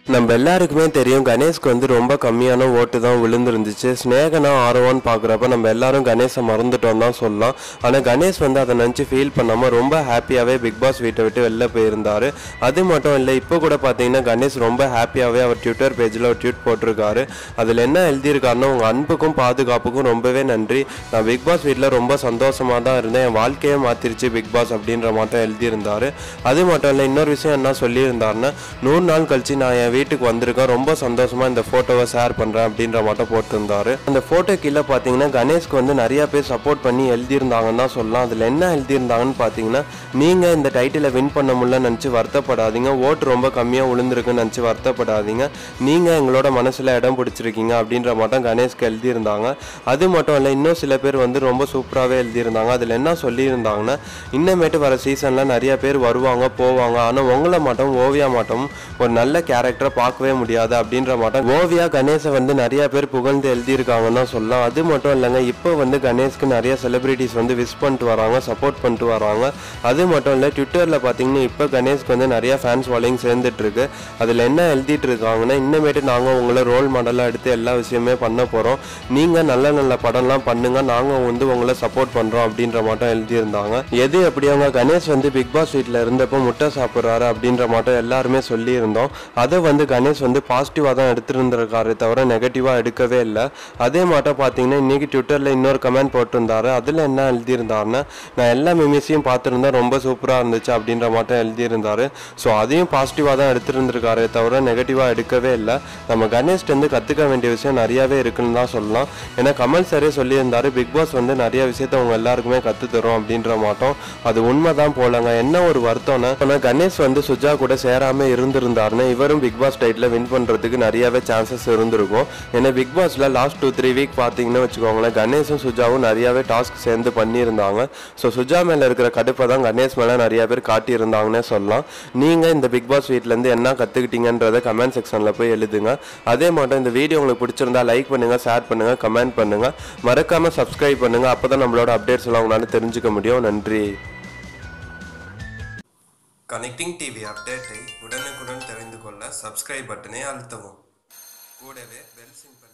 நம்ம எல்லாருக்குமே தெரியும் கணேஷ்க்கு வந்து ரொம்ப கம்மியான ஓட்டு தான் விழுந்துருந்துச்சு ஸ்னேகனா ஆர்வான்னு பார்க்குறப்ப நம்ம எல்லாரும் கணேஷை மறந்துட்டோம் தான் சொல்லலாம் ஆனால் கணேஷ் வந்து அதை நினச்சி ஃபீல் பண்ணாமல் ரொம்ப ஹாப்பியாகவே பிக் பாஸ் வீட்டை விட்டு வெளில போயிருந்தாரு அது மட்டும் இல்லை இப்போ கூட பார்த்தீங்கன்னா கணேஷ் ரொம்ப ஹாப்பியாகவே அவர் ட்விட்டர் பேஜில் ஒரு ட்வீட் போட்டிருக்காரு அதில் என்ன எழுதியிருக்காருன்னா உங்கள் அன்புக்கும் பாதுகாப்புக்கும் ரொம்பவே நன்றி நான் பிக் பாஸ் வீட்டில் ரொம்ப சந்தோஷமாக தான் இருந்தேன் என் வாழ்க்கையே மாற்றிருச்சு பிக் பாஸ் அப்படின்ற மாதிரி தான் எழுதியிருந்தாரு அது மட்டும் இல்லை இன்னொரு விஷயம் என்ன சொல்லியிருந்தாருன்னா நூறு நாள் கழிச்சு நான் என் வீட்டுக்கு வந்திருக்கேன் ரொம்ப சந்தோஷமா இந்த போட்டோவை ஷேர் பண்றேன் அப்படின்ற மட்டும் போட்டிருந்தாரு அந்த போட்டோ கீழே பார்த்தீங்கன்னா கணேஷ்க்கு வந்து நிறைய பேர் சப்போர்ட் பண்ணி எழுதியிருந்தாங்கன்னு தான் சொல்லலாம் அதில் என்ன எழுதியிருந்தாங்கன்னு பார்த்தீங்கன்னா நீங்க இந்த டைட்டிலை வின் பண்ண முடியல நினச்சி வருத்தப்படாதீங்க ஓட்டு ரொம்ப கம்மியாக விழுந்திருக்குன்னு நினச்சி வருத்தப்படாதீங்க நீங்க எங்களோட மனசுல இடம் பிடிச்சிருக்கீங்க அப்படின்ற மட்டும் கணேஷ்க்கு எழுதியிருந்தாங்க அது மட்டும் இல்லை இன்னும் சில பேர் வந்து ரொம்ப சூப்பராகவே எழுதியிருந்தாங்க அதில் என்ன சொல்லியிருந்தாங்கன்னா இன்னமேட்டு வர சீசனில் நிறைய பேர் வருவாங்க போவாங்க ஆனால் உங்களை மட்டும் ஓவியா மட்டும் ஒரு நல்ல கேரக்டரை பார்க்கவே முடியாது அப்படின்ற மட்டும் ஓவியா கணேஷை வந்து நிறைய பேர் புகழ்ந்து எழுதியிருக்காங்கன்னு தான் சொல்லலாம் அது மட்டும் இல்லைங்க இப்போ வந்து கணேஷ்க்கு நிறைய செலிபிரிட்டிஸ் வந்து விஷ் பண்ணிட்டு வராங்க சப்போர்ட் பண்ணிட்டு வராங்க அது மட்டும் இல்லை ட்விட்டரில் பார்த்தீங்கன்னா இப்போ கணேஷ்க்கு வந்து நிறைய ஃபேன்ஸ் ஃபாலோயிங் சேர்ந்துட்டு இருக்கு அதில் என்ன எழுதிட்டு இருக்காங்கன்னா இன்னமேட்டு நாங்கள் உங்களை ரோல் மாடலாக எடுத்து எல்லா விஷயமே பண்ண போகிறோம் நீங்கள் நல்ல நல்ல படம்லாம் பண்ணுங்க நாங்கள் வந்து உங்களை சப்போர்ட் பண்ணுறோம் அப்படின்ற மட்டும் எழுதியிருந்தாங்க எது எப்படி அவங்க கணேஷ் வந்து பிக் பாஸ் வீட்டில் இருந்தப்போ முட்டை சாப்பிட்றாரு அப்படின்ற மட்டும் எல்லாருமே சொல்லியிருந்தோம் அதை வந்து கணேஷ் வந்து பாசிட்டிவாக தான் எடுத்துருந்துருக்காரு தவிர நெகட்டிவாக எடுக்கவே இல்லை அதே மாட்டம் பார்த்தீங்கன்னா இன்னைக்கு ட்விட்டரில் இன்னொரு கமெண்ட் போட்டிருந்தாரு அதில் என்ன எழுதியிருந்தாருன்னா நான் எல்லா மிமிஸையும் பார்த்துருந்தேன் ரொம்ப சூப்பராக இருந்துச்சு அப்படின்ற மாட்டம் எழுதியிருந்தாரு ஸோ அதையும் பாசிட்டிவாக தான் எடுத்துருந்துருக்காரு தவிர நெகட்டிவாக எடுக்கவே இல்லை நம்ம கணேஷ்டேருந்து கற்றுக்க வேண்டிய விஷயம் நிறையாவே இருக்குன்னு தான் சொல்லலாம் ஏன்னா கமல் சாரே சொல்லியிருந்தாரு பிக் பாஸ் வந்து நிறைய விஷயத்த அவங்க எல்லாருக்குமே கற்று தரும் அப்படின்ற மாட்டோம் அது உண்மை தான் போலங்க என்ன ஒரு வருத்தம்னா ஆனால் கணேஷ் வந்து சுஜா கூட சேராம இருந்திருந்தாருன்னு இவரும் பிக் பாஸ் டைட்டில் வின் பண்ணுறதுக்கு நிறையவே சான்சஸ் இருந்திருக்கும் ஏன்னா பிக் பாஸ்ல லாஸ்ட் டூ த்ரீ வீக் பார்த்தீங்கன்னு வச்சுக்கோங்களேன் கணேஷும் சுஜாவும் நிறையவே டாஸ்க் சேர்ந்து பண்ணியிருந்தாங்க ஸோ சுஜா மேலே இருக்கிற கடுப்பை தான் கணேஷ் மேலே நிறைய பேர் காட்டியிருந்தாங்கன்னே சொல்லலாம் நீங்கள் இந்த பிக் பாஸ் வீட்லேருந்து என்ன கற்றுக்கிட்டீங்கன்றதை கமெண்ட் செக்ஷனில் போய் எழுதுங்க அதே மட்டும் இந்த வீடியோ உங்களுக்கு பிடிச்சிருந்தா லைக் பண்ணுங்க ஷேர் பண்ணுங்க கமெண்ட் பண்ணுங்க மறக்காம சப்ஸ்கிரைப் பண்ணுங்க அப்பதான் நம்மளோட அப்டேட்ஸ் எல்லாம் உங்களால தெரிஞ்சுக்க முடியும் நன்றி கனெக்டிங் டிவி அப்டேட்டை உடனுக்குடன் தெரிந்து கொள்ள சப்ஸ்கிரைப் பட்டனை அழுத்தவும் கூடவே பெல் சிம்பல்